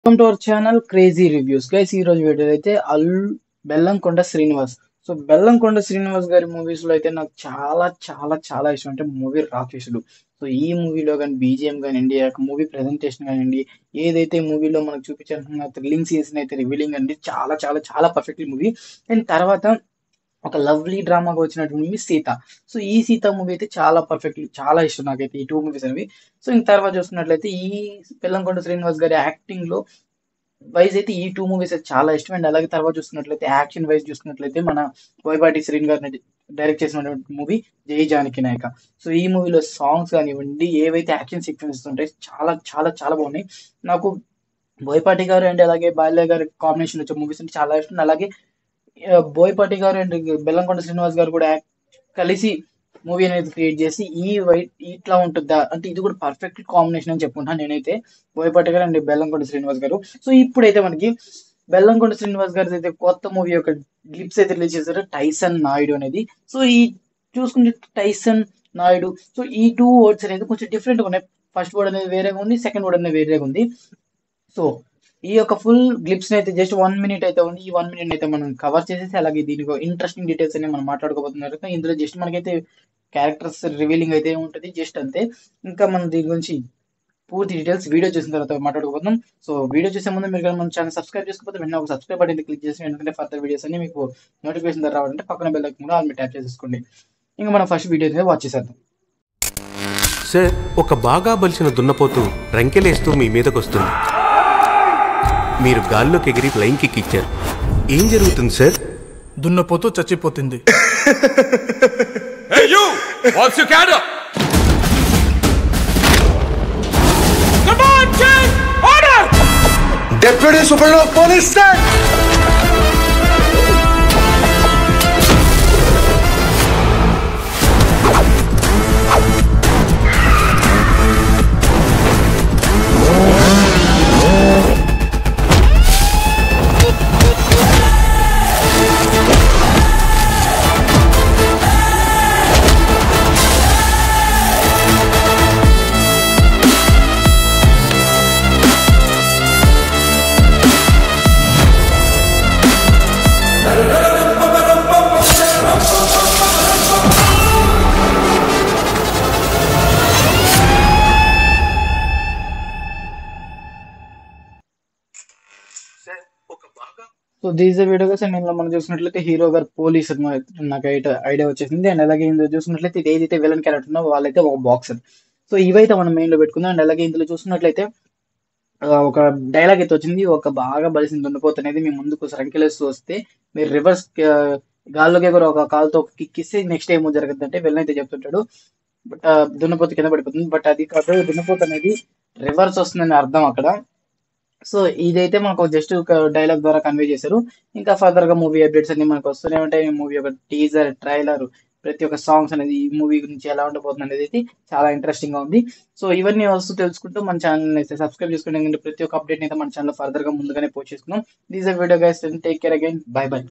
Welcome to our channel crazy reviews guys ఈ రోజు video అయితే అల్ బెల్లంకొండ శ్రీనివాస్ సో బెల్లంకొండ శ్రీనివాస్ గారి మూవీస్ లో అయితే నాకు చాలా చాలా చాలా ఇష్టం అంటే మూవీ రాక్షసుడు సో ఈ మూవీలో కానీ బీజిఎం కానివ్వండి ఆ మూవీ ప్రెజెంటేషన్ కానివ్వండి ఏదైతే మూవీలో మనకు చూపించాలనుకున్న థ్రిల్లింగ్ సీన్స్ అయితే రివీలింగ్ అండి చాలా చాలా చాలా పర్ఫెక్ట్ మూవీ అండ్ తర్వాత ఒక లవ్లీ డ్రామాగా వచ్చినటువంటి మూవీ సీత సో ఈ సీత మూవీ అయితే చాలా పర్ఫెక్ట్ చాలా ఇష్టం నాకైతే ఈ టూ మూవీస్ అనేవి సో ఇంక తర్వాత చూసుకున్నట్లయితే ఈ బెల్లంకొండ శ్రీనివాస్ గారి యాక్టింగ్ లో వైజ్ అయితే ఈ టూ మూవీస్ అయితే చాలా ఇష్టం అండ్ అలాగే తర్వాత చూసుకున్నట్లయితే యాక్షన్ వైజ్ చూసుకున్నట్లయితే మన వైపాటి శ్రీన్ గారిని డైరెక్ట్ చేసినటువంటి మూవీ జై జానకి నాయక సో ఈ మూవీలో సాంగ్స్ కానివ్వండి ఏవైతే యాక్షన్ సీక్వెన్సెస్ ఉంటాయి చాలా చాలా చాలా బాగున్నాయి నాకు బోయపాటి గారు అండ్ అలాగే బాల్య గారి కాంబినేషన్ వచ్చే మూవీస్ అంటే చాలా ఇష్టం అలాగే ఆ, బోయపాటి గారు అండ్ బెల్లంకొండ శ్రీనివాస్ గారు కూడా act- కలిసి మూవీ అనేది క్రియేట్ చేసి ఈ వైట్ ఇట్లా ఉంటుందా అంటే ఇది కూడా పర్ఫెక్ట్ కాంబినేషన్ అని చెప్పుకుంటాను నేనైతే బోయపాటి గారు అండ్ బెల్లంకొండ శ్రీనివాస్ గారు సో ఇప్పుడైతే మనకి బెల్లంకొండ శ్రీనివాస్ గారి అయితే కొత్త మూవీ యొక్క గ్లిప్స్ అయితే రిలీజ్ చేశారు టైసన్ నాయుడు అనేది సో ఈ చూసుకుంటే టైసన్ నాయుడు సో ఈ టూ వర్డ్స్ అనేది కొంచెం డిఫరెంట్గా ఉన్నాయి ఫస్ట్ వర్డ్ అనేది వేరేగా ఉంది సెకండ్ వర్డ్ అనేది వేరేగా ఉంది సో ఈ యొక్క ఫుల్ గ్లిప్స్ అయితే జస్ట్ వన్ మినిట్ అయితే ఉంది ఈ వన్ మినిట్ అయితే మనం కవర్ చేసేసి అలాగే దీనికి ఇంట్రెస్టింగ్ డీటెయిల్స్ అనేవి మనం మాట్లాడుకోబోతున్నారు కదా. ఇందులో జస్ట్ మనకైతే క్యారెక్టర్స్ రివీలింగ్ అయితే ఉంటుంది జస్ట్ అంతే ఇంకా మనం దీని గురించి పూర్తి డీటెయిల్స్ వీడియో చూసిన తర్వాత మాట్లాడుకోబోతున్నాం సో వీడియో చూసే ముందు మీరు మన ఛానల్ సబ్స్క్రైబ్ చేసుకోకపోతే వెంటనే ఒక సబ్స్క్రైబ్ బటన్ క్లిక్ చేసి ఎందుకంటే ఫర్దర్ వీడియోస్ అన్ని మీకు నోటిఫికేషన్ ద్వారా రావాలంటే పక్కన బెల్ ఐకాన్ కూడా ఆల్ ట్యాప్ చేసేసుకోండి ఇంకా మనం ఫస్ట్ వీడియో అయితే వాచ్ చేసేద్దాం సార్ ఒక బాగా బలిసిన దున్నపోతు రంకెలేస్తూ మీ మీదకొస్తుంది మీరు గాల్లోకి ఎగిరి ఫ్లైంగ్ కిక్ ఇచ్చారు ఏం జరుగుతుంది సార్ దున్నపోతూ చచ్చిపోతుంది Hey, you! What's your cat up? Come on, King! Order! Deputy Superintendent of Police State! So this video కోసం ఇందులో మనం చూసినట్లయితే హీరో గారు పోలీస్ నాకు ఐడియా వచ్చేసింది అండ్ అలాగే ఇందులో చూసినట్లయితే ఇది ఏదైతే విలన్ క్యారెక్టర్ ఉన్నో వాళ్ళైతే ఒక బాక్సర్ సో ఇవైతే మనం మెయిన్ లో పెట్టుకుందాం అండ్ అలాగే ఇందులో చూసినట్లయితే ఆ, ఒక డైలాగ్ అయితే వచ్చింది ఒక బాగా బలిసిన దున్నపోత అనేది మీ ముందుకు సంఖ్యలేస్తూ వస్తే మీరు రివర్స్ గాల్లోకి కూడా ఒక కాలుతో ఒక కిక్ ఇస్తే నెక్స్ట్ ఏమో జరగదు అంటే విలన్ అయితే చెప్తుంటాడు బట్ దున్నపోత కింద పడిపోతుంది బట్ అది కాదు దున్నపోత అనేది రివర్స్ వస్తుందని అర్థం అక్కడ సో ఇదైతే మనకు జస్ట్ ఒక డైలాగ్ ద్వారా కన్వే చేశారు ఇంకా ఫర్దర్ గా మూవీ అప్డేట్స్ అన్ని మనకు వస్తూనే ఉంటాయి మూవీ ఒక టీజర్ ట్రైలర్ ప్రతి ఒక్క సాంగ్స్ అనేది ఈ మూవీ గురించి ఎలా ఉండబోతుంది అనేది అయితే చాలా ఇంట్రెస్టింగ్ గా ఉంది సో ఇవన్నీ వస్తూ తెలుసుకుంటూ మన ఛానల్ అయితే సబ్స్క్రైబ్ చేసుకోండి ఎందుకంటే ప్రతి ఒక్క అప్డేట్ అయితే మన ఛానల్ ఫర్దర్ గా ముందుగానే పోస్ట్ చేసుకున్నాం this video guys take care again bye by